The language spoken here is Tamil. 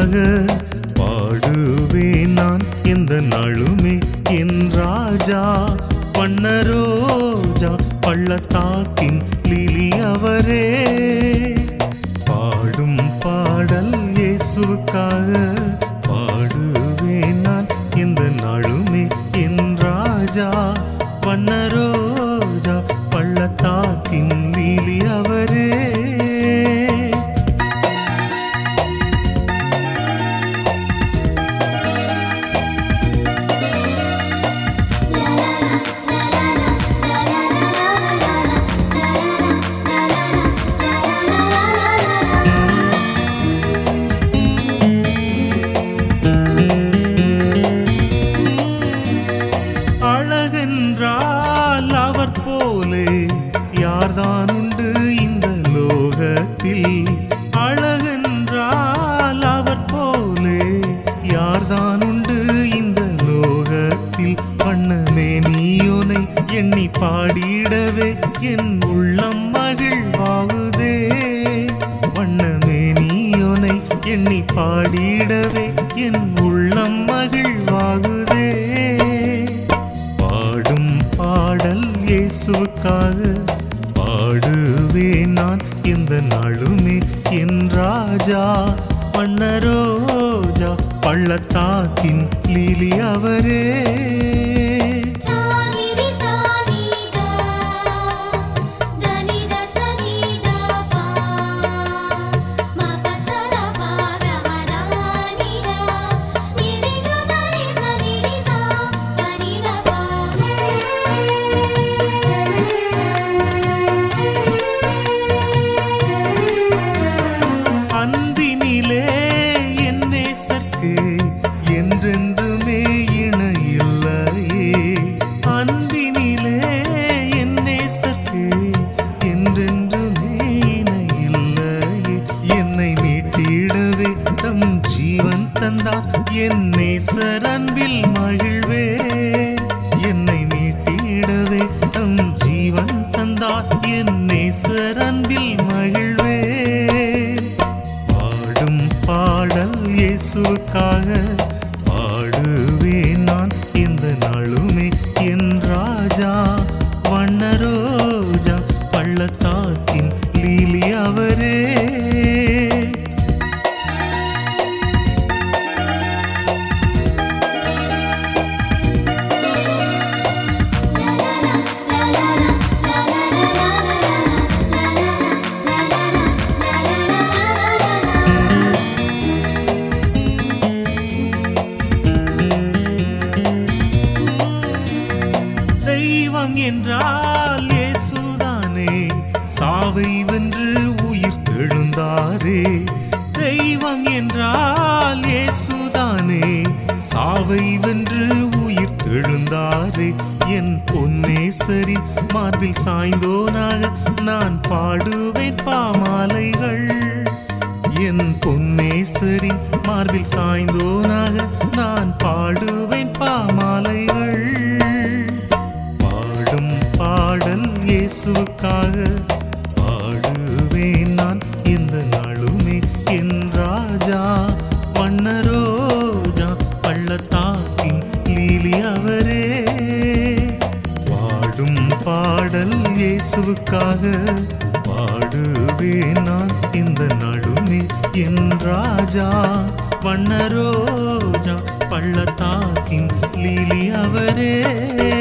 இயேசுவுக்காக பாடுவேன் நான் எந்த நாளுமே என் ராஜா வண்ணரோஜா பள்ளத்தாக்கின் லிலி அவரே பாடும் பாடல் இயேசுவுக்காக பாடுவேன் நான் எந்த நாளுமே என் ராஜா வண்ணரோஜா பள்ளத்தாக்கின் லீலி அவரே அழகென்றால் அவர் போலே யார்தான் உண்டு இந்த லோகத்தில் அழகென்றால் அவர் போலே யார்தான் உண்டு இந்த லோகத்தில் வண்ணமே நீயோனை எண்ணி பாடிடவே என் உள்ளம் மகிழ்வாகுதே வண்ணமே நீயோனை எண்ணி பாடிடவே என் உள்ளம் மகிழ்வாகுதே பாடும் பாடல் இயேசுவுக்காக பாடுவேன் நான் எந்த நாளுமே என் ராஜா வண்ணரோஜா பள்ளத்தாக்கின் லீலி அவரே சானிரி சானிதா தனித சனிதா பா மபசர பாகமதானிதா நிரிக மரி சனிரி சா தனித பா அன்பினிலே என் நேசர்க்கு என்றென்றுமே இணையில்லையே அன்பினிலே என் நேசர்க்கு என்றென்றுமே இணையில்லையே என்னை மீட்டிடவே தம் ஜீவன் தந்தார் என் நேசர் அன்பில் மகிழ்வே என்னை மீட்டிடவே தம் ஜீவன் தந்தார் என் நேசர் அன்பில் மகிழ்வே பாடும் பாடல் இயேசுவுக்காக பாடுவேன் நான் எந்த நாளுமே என் ராஜா வண்ணரோஜா பள்ளத்தாக்கின் லீலி அவரே தெய்வம் என்றால் இயேசுதானே சாவை வென்று உயிர் தெழுந்தாரே தெய்வம் என்றால் இயேசுதானே சாவை வென்று உயிர் தெழுந்தாரே என் பொன்னேசரி மார்பில் சாய்ந்தோனாக நான் பாடுவேன் பாமாலைகள் என் பொன்னேசரின் மார்பில் சாய்ந்தோனாக நான் பாடுவேன் பாமாலைகள் பாடும் பாடல் இயேசுவுக்காக பாடுவேன் நான் எந்த நாளுமே என் ராஜா வண்ணரோஜா பள்ளத்தாக்கின் லீலி அவரே பாடும் பாடல் இயேசுவுக்காக பாடுவேன் நான் இந்த நடுமே என் ராஜா வண்ணரோஜா பள்ளத்தாக்கின் லீலி அவரே